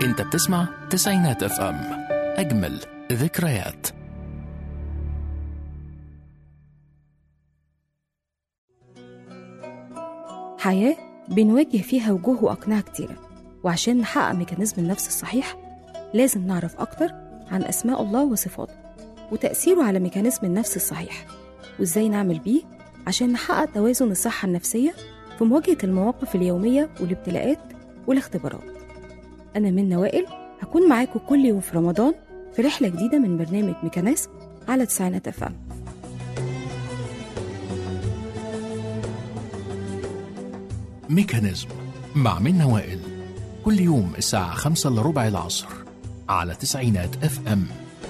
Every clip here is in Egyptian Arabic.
انت بتسمع تسعينات اف ام اجمل ذكريات حياة بنواجه فيها وجوه وأقنعة كتيرة وعشان نحقق ميكانيزم النفس الصحيح لازم نعرف أكتر عن أسماء الله وصفاته وتأثيره على ميكانيزم النفس الصحيح وإزاي نعمل بيه عشان نحقق توازن الصحة النفسية في مواجهة المواقف اليومية والابتلاءات والاختبارات أنا من وائل هكون معاكم كل يوم في رمضان في رحلة جديدة من برنامج ميكانيزم على تسعينات أفهم ميكانيزم مع منى وائل كل يوم الساعة خمسة إلا ربع العصر على تسعينات اف ام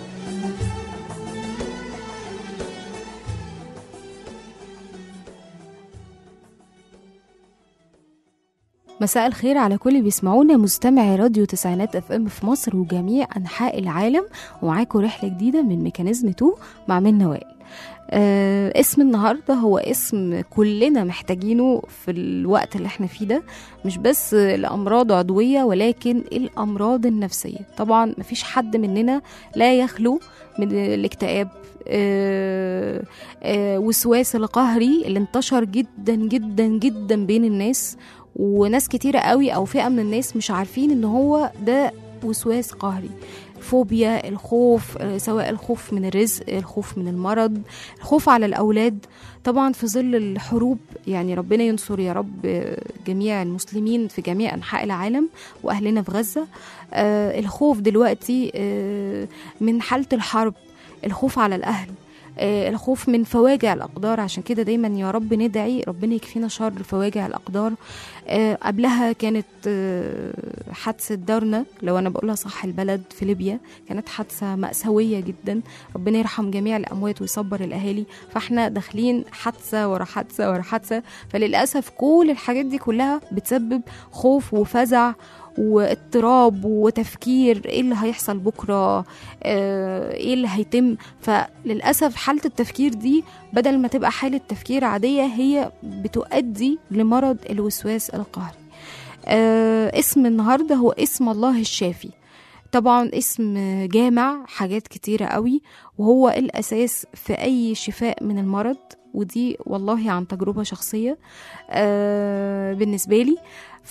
مساء الخير على كل اللي بيسمعونا مستمعي راديو تسعينات اف ام في مصر وجميع انحاء العالم ومعاكم رحله جديده من ميكانيزم 2 مع منى وائل آه اسم النهارده هو اسم كلنا محتاجينه في الوقت اللي احنا فيه ده مش بس الامراض عضويه ولكن الامراض النفسيه طبعا مفيش حد مننا لا يخلو من الاكتئاب آه آه وسواس القهري اللي انتشر جدا جدا جدا بين الناس وناس كتيرة قوي أو فئة من الناس مش عارفين إن هو ده وسواس قهري فوبيا الخوف سواء الخوف من الرزق الخوف من المرض الخوف على الأولاد طبعا في ظل الحروب يعني ربنا ينصر يا رب جميع المسلمين في جميع أنحاء العالم وأهلنا في غزة آه الخوف دلوقتي آه من حالة الحرب الخوف على الأهل آه الخوف من فواجع الأقدار عشان كده دايما يا رب ندعي ربنا يكفينا شر فواجع الأقدار آه قبلها كانت آه حادثة دارنا لو أنا بقولها صح البلد في ليبيا كانت حادثة مأساوية جدا ربنا يرحم جميع الأموات ويصبر الأهالي فاحنا داخلين حادثة ورا حادثة ورا حادثة فللأسف كل الحاجات دي كلها بتسبب خوف وفزع واضطراب وتفكير ايه اللي هيحصل بكره آه ايه اللي هيتم فللاسف حاله التفكير دي بدل ما تبقى حاله تفكير عاديه هي بتؤدي لمرض الوسواس القهري آه اسم النهارده هو اسم الله الشافي طبعا اسم جامع حاجات كتيرة قوي وهو الأساس في أي شفاء من المرض ودي والله عن تجربة شخصية آه بالنسبة لي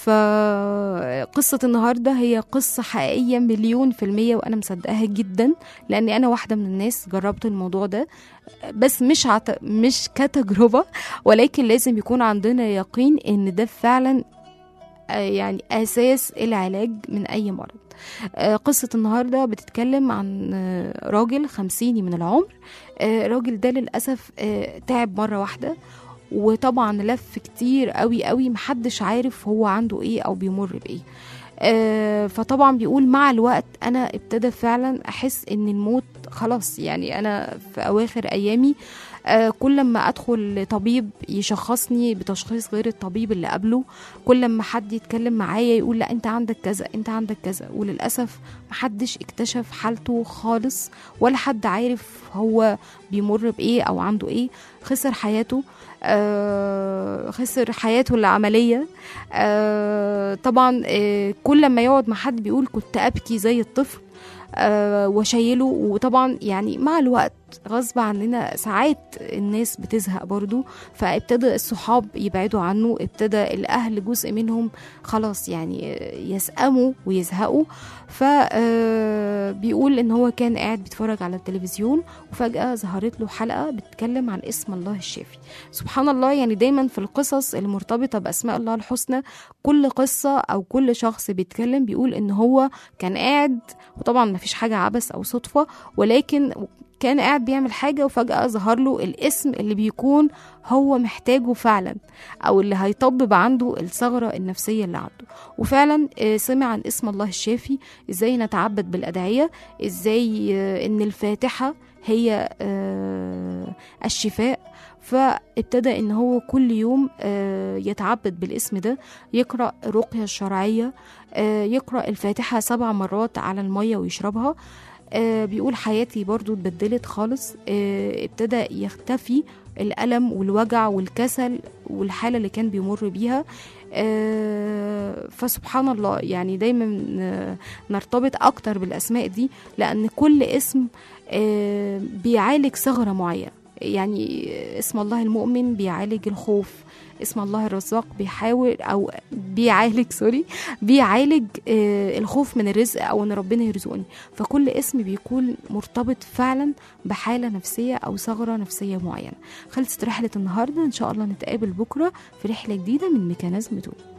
فقصة النهاردة هي قصة حقيقية مليون في المية وأنا مصدقاها جدا لأني أنا واحدة من الناس جربت الموضوع ده بس مش عت... مش كتجربة ولكن لازم يكون عندنا يقين إن ده فعلا يعني أساس العلاج من أي مرض قصة النهاردة بتتكلم عن راجل خمسيني من العمر الراجل ده للأسف تعب مرة واحدة وطبعا لف كتير قوي قوي محدش عارف هو عنده ايه او بيمر بايه آه فطبعا بيقول مع الوقت انا ابتدى فعلا احس ان الموت خلاص يعني انا في اواخر ايامي آه كل ما ادخل لطبيب يشخصني بتشخيص غير الطبيب اللي قبله كل ما حد يتكلم معايا يقول لا انت عندك كذا انت عندك كذا وللاسف محدش اكتشف حالته خالص ولا حد عارف هو بيمر بايه او عنده ايه خسر حياته آه خسر حياته العمليه آه طبعا آه كل ما يقعد مع حد بيقول كنت ابكي زي الطفل آه وشايله وطبعا يعني مع الوقت غصب عننا ساعات الناس بتزهق برضو فابتدى الصحاب يبعدوا عنه ابتدى الاهل جزء منهم خلاص يعني يسأموا ويزهقوا فبيقول ان هو كان قاعد بيتفرج على التلفزيون وفجأة ظهرت له حلقة بتتكلم عن اسم الله الشافي سبحان الله يعني دايما في القصص المرتبطة بأسماء الله الحسنى كل قصة أو كل شخص بيتكلم بيقول ان هو كان قاعد وطبعا مفيش حاجة عبث أو صدفة ولكن كان قاعد بيعمل حاجة وفجأة ظهر له الاسم اللي بيكون هو محتاجه فعلا أو اللي هيطبب عنده الثغرة النفسية اللي عنده وفعلا سمع عن اسم الله الشافي ازاي نتعبد بالأدعية ازاي ان الفاتحة هي الشفاء فابتدى ان هو كل يوم يتعبد بالاسم ده يقرأ الرقية الشرعية يقرأ الفاتحة سبع مرات على المية ويشربها آه بيقول حياتي برضو اتبدلت خالص آه ابتدى يختفي الألم والوجع والكسل والحالة اللي كان بيمر بيها آه، فسبحان الله يعني دايما آه، نرتبط اكتر بالاسماء دي لان كل اسم آه، بيعالج ثغره معينه يعني اسم الله المؤمن بيعالج الخوف اسم الله الرزاق بيحاول او بيعالج سوري بيعالج آه، الخوف من الرزق او ان ربنا يرزقني فكل اسم بيكون مرتبط فعلا بحاله نفسيه او ثغره نفسيه معينه خلصت رحله النهارده ان شاء الله نتقابل بكره في رحله جديده من ميكانيزم 2